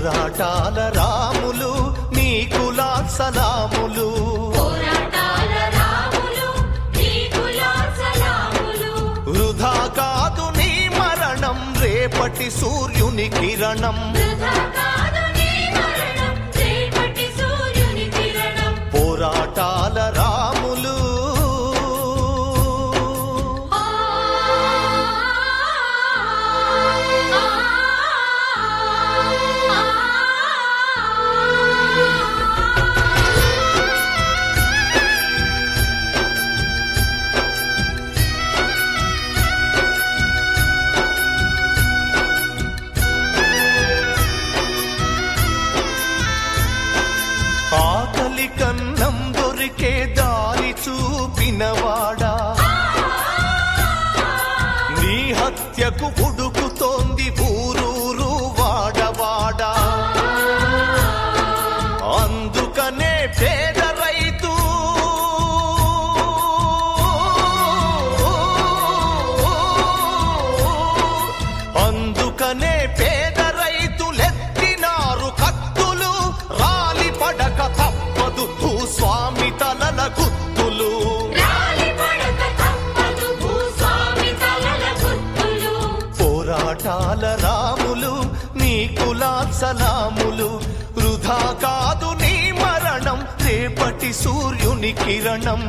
పోరాటాల రాములు నీకులా సలాములు పోరాటాల రాములు నీకులా సలాములు వృధా కాదు నీ మరణం రేపటి సూర్యుని కిరణం వృధా కాదు నీ మరణం రేపటి సూర్యుని కిరణం పోరాటాల రాములు ఆ ఆకలి కన్నం దొరికే దారి చూపినవాడా నీ హత్యకు ఉడుకుతోంది ఊరూరు వాడవాడా అందుకనే పేద రైతు అందుకనే పేద రైతులెత్తినారు కత్తులు రాలి పడక తప్పదు భూస్వామి తలల గుత్తులు రాలి పడక తప్పదు భూస్వామి తలల గుర్తులు పోరాటాల రాములు నీ కులా సలాములు వృధా కాదు నీ మరణం రేపటి సూర్యుని కిరణం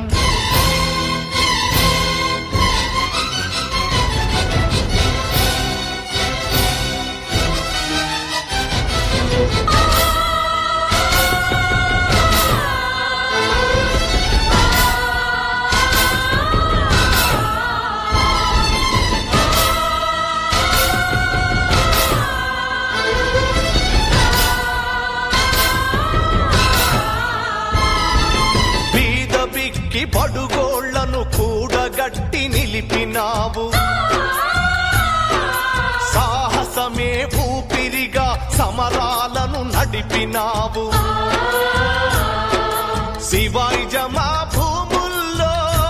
బీద బిక్కి పడుగోళ్లను కూడగట్టి నిలిపినావు సాహసమే ఊపిరిగా సమరాలను నడిపినావు శివాయి జమా భూముల్లో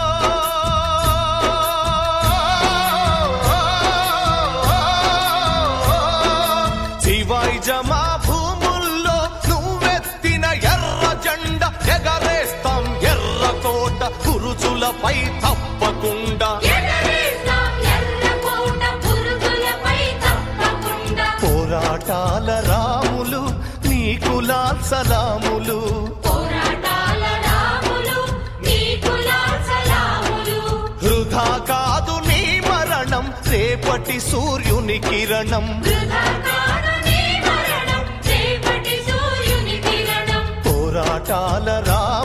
శివాయి జమా భూముల్లో నువ్వెత్తిన ఎర్ర జెండ ఎగరేస్తాం ఎర్ర కోట గురుజులపై తప్పకుండా ఎగరేస్తాం ఎర్రకోట పురుగులపై తప్పకుండా పోరాటాల రాములు నీకులా సలాములు పోరాటాల రాములు నీకులా సలాములు వృధా కాదు నీ మరణం రేపటి సూర్యుని కిరణం వృధా కాదు నీ మరణం రేపటి సూర్యుని కిరణం పోరాటాల రాములు